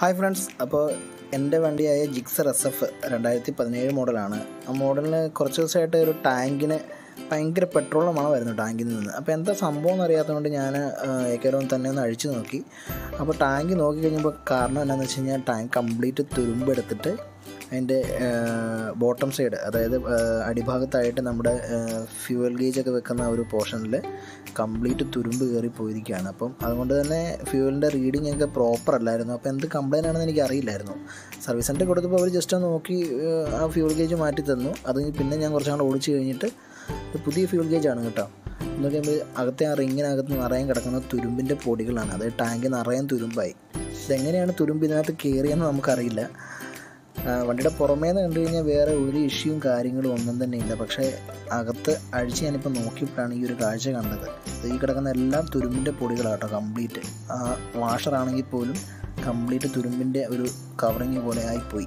hi friends അപ്പോൾ എൻ്റെ വണ്ടിയായ Gixxer S F രണ്ടായിരത്തി പതിനേഴ് മോഡലാണ് ആ മോഡലിന് കുറച്ച് ദിവസമായിട്ട് ഒരു ടാങ്കിന് ഭയങ്കര പെട്രോളിൻ്റെ മണം വരുന്നു ടാങ്കിൽ നിന്ന് അപ്പോൾ എന്താ സംഭവം എന്ന് അറിയാത്തതുകൊണ്ട് ഞാൻ ഏക്കരവും തന്നെ ഒന്ന് അഴിച്ചു നോക്കി അപ്പോൾ ടാങ്ക് നോക്കി കഴിഞ്ഞപ്പോൾ കാരണം എന്താണെന്ന് വെച്ച് കഴിഞ്ഞാൽ ടാങ്ക് കംപ്ലീറ്റ് തുരുമ്പെടുത്തിട്ട് അതിൻ്റെ ബോട്ടം സൈഡ് അതായത് ആ, അടിഭാഗത്തായിട്ട് നമ്മുടെ ഫ്യൂവൽ ഗേജ് ഒക്കെ വെക്കുന്ന ആ ഒരു പോർഷനിൽ കംപ്ലീറ്റ് തുരുമ്പ് കയറി പോയിരിക്കുകയാണ് അപ്പം അതുകൊണ്ട് തന്നെ ഫ്യൂവലിൻ്റെ റീഡിംഗ് ഒക്കെ പ്രോപ്പർ അല്ലായിരുന്നു അപ്പോൾ എന്ത് കംപ്ലൈൻ്റ് ആണെന്ന് എനിക്ക് അറിയില്ലായിരുന്നു സർവീസ് സെൻറ്റർ കൊടുത്തപ്പോൾ അവർ ജസ്റ്റ് ഒന്ന് നോക്കി ആ, ആ ഫ്യൂവൽ ഗേജ് മാറ്റി തന്നു അത് കഴിഞ്ഞ് പിന്നെ ഞാൻ കുറച്ച് നാൾ ഓടിച്ച് കഴിഞ്ഞിട്ട് ഇത് പുതിയ ഫ്യൂവൽ ഗേജ് ആണ് കേട്ടോ എന്ന് പറയുമ്പോൾ അകത്തെ ആ റിങ്ങിനകത്ത് നിറയാൻ കിടക്കുന്ന തുരുമ്പിൻ്റെ പൊടികളാണ് അതായത് ടാങ്ക് നിറയാൻ തുരുമ്പായി ഇതെങ്ങനെയാണ് തുരുമ്പ് ഇതിനകത്ത് കയറിയെന്ന് നമുക്കറിയില്ല ആ, വണ്ടിയുടെ പുറമേ നിന്ന് കണ്ടു കഴിഞ്ഞാൽ വേറെ ഒരു ഇഷ്യൂവും കാര്യങ്ങളും ഒന്നും തന്നെ ഇല്ല പക്ഷേ അകത്ത് അഴിച്ച് ഞാനിപ്പോൾ നോക്കിയപ്പോഴാണ് ഈ ഒരു കാഴ്ച കണ്ടത് ഇത് ഈ കിടക്കുന്ന എല്ലാം തുരുമ്പിൻ്റെ പൊടികളാട്ടോ കംപ്ലീറ്റ് ആ വാഷറാണെങ്കിൽ പോലും കംപ്ലീറ്റ് തുരുമ്പിൻ്റെ ഒരു കവറിങ് പോലെ ആയിപ്പോയി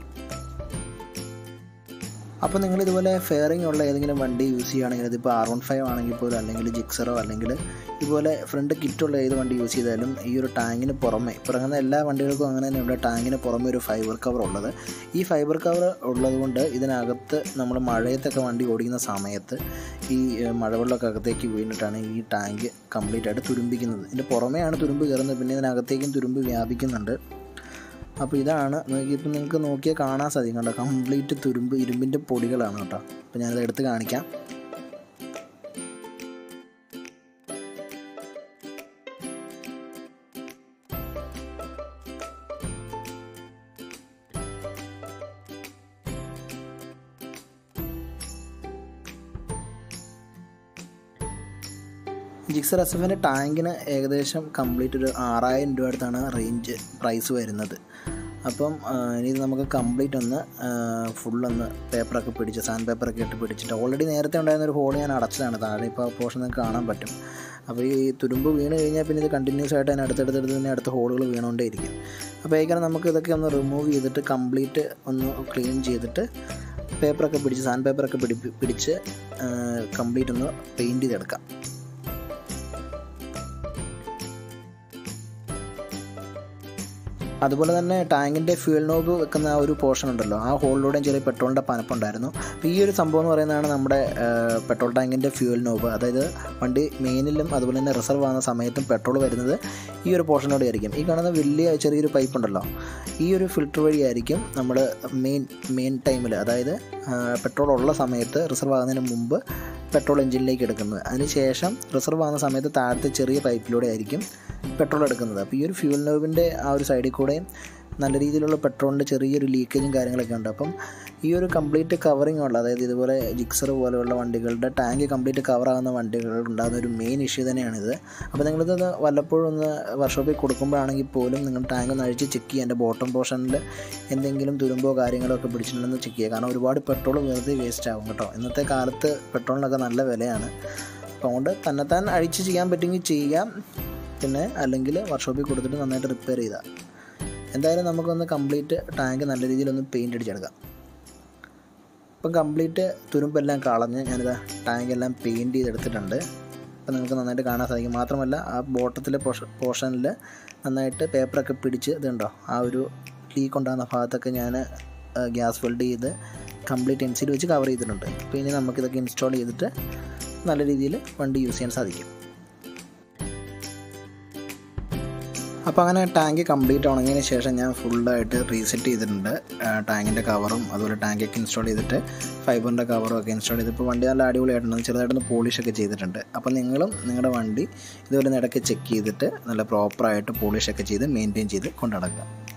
അപ്പോൾ നിങ്ങൾ ഇതുപോലെ ഫെയറിംഗ് ഉള്ള ഏതെങ്കിലും വണ്ടി യൂസ് ചെയ്യുകയാണെങ്കിൽ ഇതിപ്പോൾ ആർ വൺ ഫൈവ് ആണെങ്കിൽ പോലും അല്ലെങ്കിൽ ജിക്സറോ അല്ലെങ്കിൽ ഇതുപോലെ ഫ്രണ്ട് കിറ്റുള്ള ഏത് വണ്ടി യൂസ് ചെയ്താലും ഈ ഒരു ടാങ്കിന് പുറമെ ഇപ്പോൾ ഇറങ്ങുന്ന എല്ലാ വണ്ടികൾക്കും അങ്ങനെ തന്നെ ഇവിടെ ടാങ്കിന് പുറമെ ഒരു ഫൈബർ കവർ ഉള്ളത് ഈ ഫൈബർ കവർ ഉള്ളത് കൊണ്ട് ഇതിനകത്ത് നമ്മൾ മഴയത്തൊക്കെ വണ്ടി ഓടിക്കുന്ന സമയത്ത് ഈ ഏഹ്, മഴവെള്ളമൊക്കെ അകത്തേക്ക് വീണിട്ടാണ് ഈ ടാങ്ക് കംപ്ലീറ്റ് ആയിട്ട് തുരുമ്പിക്കുന്നത് ഇതിൻ്റെ പുറമെയാണ് തുരുമ്പ് കയറുന്നത് പിന്നെ ഇതിനകത്തേക്കും തുരുമ്പ് വ്യാപിക്കുന്നുണ്ട് അപ്പോൾ ഇതാണ് ഇപ്പം നിങ്ങൾക്ക് നോക്കിയാൽ കാണാൻ സാധിക്കും കേട്ടോ കംപ്ലീറ്റ് തുരുമ്പ് ഇരുമ്പിൻ്റെ പൊടികളാണ് കേട്ടോ അപ്പോൾ ഞാനത് എടുത്ത് കാണിക്കാം ജിക്സർ എസ് എഫിൻ്റെ ടാങ്കിന് ഏകദേശം കംപ്ലീറ്റ് ഒരു ആറായിരം രൂപ അടുത്താണ് റേഞ്ച് പ്രൈസ് വരുന്നത് അപ്പം ആ, ഇനി ഇത് നമുക്ക് കംപ്ലീറ്റ് ഒന്ന് ഫുള്ളൊന്ന് പേപ്പറൊക്കെ പിടിച്ച് സാൻഡ് പേപ്പറൊക്കെ ഇട്ട് പിടിച്ചിട്ട് ഓൾറെഡി നേരത്തെ ഉണ്ടായിരുന്ന ഒരു ഹോൾ ഞാൻ അടച്ചതാണ് താഴെ ഇപ്പോൾ പോർഷൻ നിങ്ങൾക്ക് കാണാൻ പറ്റും അപ്പോൾ ഈ തുരുമ്പ് വീണ് കഴിഞ്ഞാൽ പിന്നെ ഇത് കണ്ടിന്യൂസ് ആയിട്ട് അതിന് അടുത്തടുത്തടുത്ത് തന്നെ അടുത്ത ഹോളുകൾ വീണുകൊണ്ടേ ഇരിക്കും അപ്പോൾ ഏക്കാരം നമുക്ക് ഇതൊക്കെ ഒന്ന് റിമൂവ് ചെയ്തിട്ട് കംപ്ലീറ്റ് ഒന്ന് ക്ലീൻ ചെയ്തിട്ട് പേപ്പറൊക്കെ പിടിച്ച് സാൻഡ് പേപ്പറൊക്കെ പിടി പിടിച്ച് കംപ്ലീറ്റ് ഒന്ന് പെയിൻറ്റ് ചെയ്തെടുക്കാം അതുപോലെ തന്നെ ടാങ്കിൻ്റെ ഫ്യൂൽ നോബ് വെക്കുന്ന ആ ഒരു പോർഷൻ ഉണ്ടല്ലോ ആ ഹോളിലൂടെയും ചെറിയ പെട്രോളിൻ്റെ പനപ്പുണ്ടായിരുന്നു അപ്പോൾ ഈ ഒരു സംഭവം എന്ന് പറയുന്നതാണ് നമ്മുടെ ആ, പെട്രോൾ ടാങ്കിൻ്റെ ഫ്യൂൽ നോബ് അതായത് വണ്ടി മെയിനിലും അതുപോലെ തന്നെ റിസർവ് ആകുന്ന സമയത്തും പെട്രോൾ വരുന്നത് ഈ ഒരു പോർഷനോടെ ആയിരിക്കും ഈ കാണുന്ന വലിയ ചെറിയൊരു പൈപ്പ് ഉണ്ടല്ലോ ഈ ഒരു ഫിൽറ്റർ വഴിയായിരിക്കും നമ്മൾ മെയിൻ മെയിൻ ടൈമിൽ അതായത് പെട്രോൾ ഉള്ള സമയത്ത് റിസർവ് ആകുന്നതിന് മുമ്പ് പെട്രോൾ എഞ്ചിനിലേക്ക് എടുക്കുന്നത് അതിനുശേഷം റിസർവ് ആകുന്ന സമയത്ത് താഴത്തെ ചെറിയ പൈപ്പിലൂടെ ആയിരിക്കും പെട്രോൾ എടുക്കുന്നത് അപ്പോൾ ഈ ഒരു ഫ്യൂൽ നോബിൻ്റെ ആ ഒരു സൈഡിൽ കൂടെയും നല്ല രീതിയിലുള്ള പെട്രോളിൻ്റെ ചെറിയൊരു ലീക്കേജും കാര്യങ്ങളൊക്കെ ഉണ്ട് അപ്പം ഈ ഒരു കംപ്ലീറ്റ് കവറിങ് ഉള്ള അതായത് ഇതുപോലെ ജിക്സർ പോലെയുള്ള വണ്ടികളുടെ ടാങ്ക് കംപ്ലീറ്റ് കവറാകുന്ന വണ്ടികൾ ഉണ്ടാകുന്ന ഒരു മെയിൻ ഇഷ്യൂ തന്നെയാണിത് അപ്പോൾ നിങ്ങളിത് വല്ലപ്പോഴും ഒന്ന് വർക്ക്ഷോപ്പിൽ കൊടുക്കുമ്പോഴാണെങ്കിൽ പോലും നിങ്ങൾ ടാങ്ക് ഒന്ന് അഴിച്ച് ചെക്ക് ചെയ്യുക എൻ്റെ ബോട്ടം പോർഷനിൽ എന്തെങ്കിലും തുരുമ്പോ കാര്യങ്ങളോ ഒക്കെ പിടിച്ചിട്ടുണ്ടെന്ന് ചെക്ക് ചെയ്യുക കാരണം ഒരുപാട് പെട്രോൾ വെറുതെ വേസ്റ്റ് ആകും കേട്ടോ ഇന്നത്തെ കാലത്ത് പെട്രോളിനൊക്കെ നല്ല വിലയാണ് അപ്പോൾ അതുകൊണ്ട് തന്നെത്താൻ അഴിച്ച് ചെയ്യാൻ പറ്റുമെങ്കിൽ ചെയ്യാം പിന്നെ അല്ലെങ്കിൽ വർക്ക്ഷോപ്പിൽ കൊടുത്തിട്ട് നന്നായിട്ട് റിപ്പയർ ചെയ്താൽ എന്തായാലും നമുക്കൊന്ന് കംപ്ലീറ്റ് ടാങ്ക് നല്ല രീതിയിലൊന്ന് പെയിൻ്റ് അടിച്ചെടുക്കാം ഇപ്പം കംപ്ലീറ്റ് തുരുമ്പെല്ലാം കളഞ്ഞ് ഞാനിതാ ടാങ്ക് എല്ലാം പെയിൻറ്റ് ചെയ്തെടുത്തിട്ടുണ്ട് അപ്പം നിങ്ങൾക്ക് നന്നായിട്ട് കാണാൻ സാധിക്കും മാത്രമല്ല ആ ബോട്ടത്തിലെ പോർഷ പോർഷനിൽ നന്നായിട്ട് പേപ്പറൊക്കെ പിടിച്ച് ഇതുണ്ടോ ആ ഒരു ലീക്ക് ഉണ്ടാകുന്ന ഭാഗത്തൊക്കെ ഞാൻ ഗ്യാസ് വെൽഡ് ചെയ്ത് കംപ്ലീറ്റ് എൻസിൽ വെച്ച് കവർ ചെയ്തിട്ടുണ്ട് അപ്പോൾ ഇനി നമുക്കിതൊക്കെ ഇൻസ്റ്റാൾ ചെയ്തിട്ട് നല്ല രീതിയിൽ വണ്ടി യൂസ് ചെയ്യാൻ സാധിക്കും അപ്പോൾ അങ്ങനെ ടാങ്ക് കംപ്ലീറ്റ് ഉണങ്ങിയതിന് ശേഷം ഞാൻ ഫുള്ളായിട്ട് റീസെറ്റ് ചെയ്തിട്ടുണ്ട് ടാങ്കിൻ്റെ കവറും അതുപോലെ ടാങ്കൊക്കെ ഇൻസ്റ്റാൾ ചെയ്തിട്ട് ഫൈബറിൻ്റെ കവറും ഒക്കെ ഇൻസ്റ്റാൾ ചെയ്തിപ്പോൾ വണ്ടി നല്ല അടിപൊളിയായിട്ടുണ്ട് ചെറുതായിട്ടൊന്ന് പോളിഷൊക്കെ ചെയ്തിട്ടുണ്ട് അപ്പോൾ നിങ്ങളും നിങ്ങളുടെ വണ്ടി ഇതുപോലെ ഇടയ്ക്ക് ചെക്ക് ചെയ്തിട്ട് നല്ല പ്രോപ്പറായിട്ട് പോളിഷൊക്കെ ചെയ്ത് മെയിൻറ്റെയിൻ ചെയ്ത് കൊണ്ടു നടക്കുക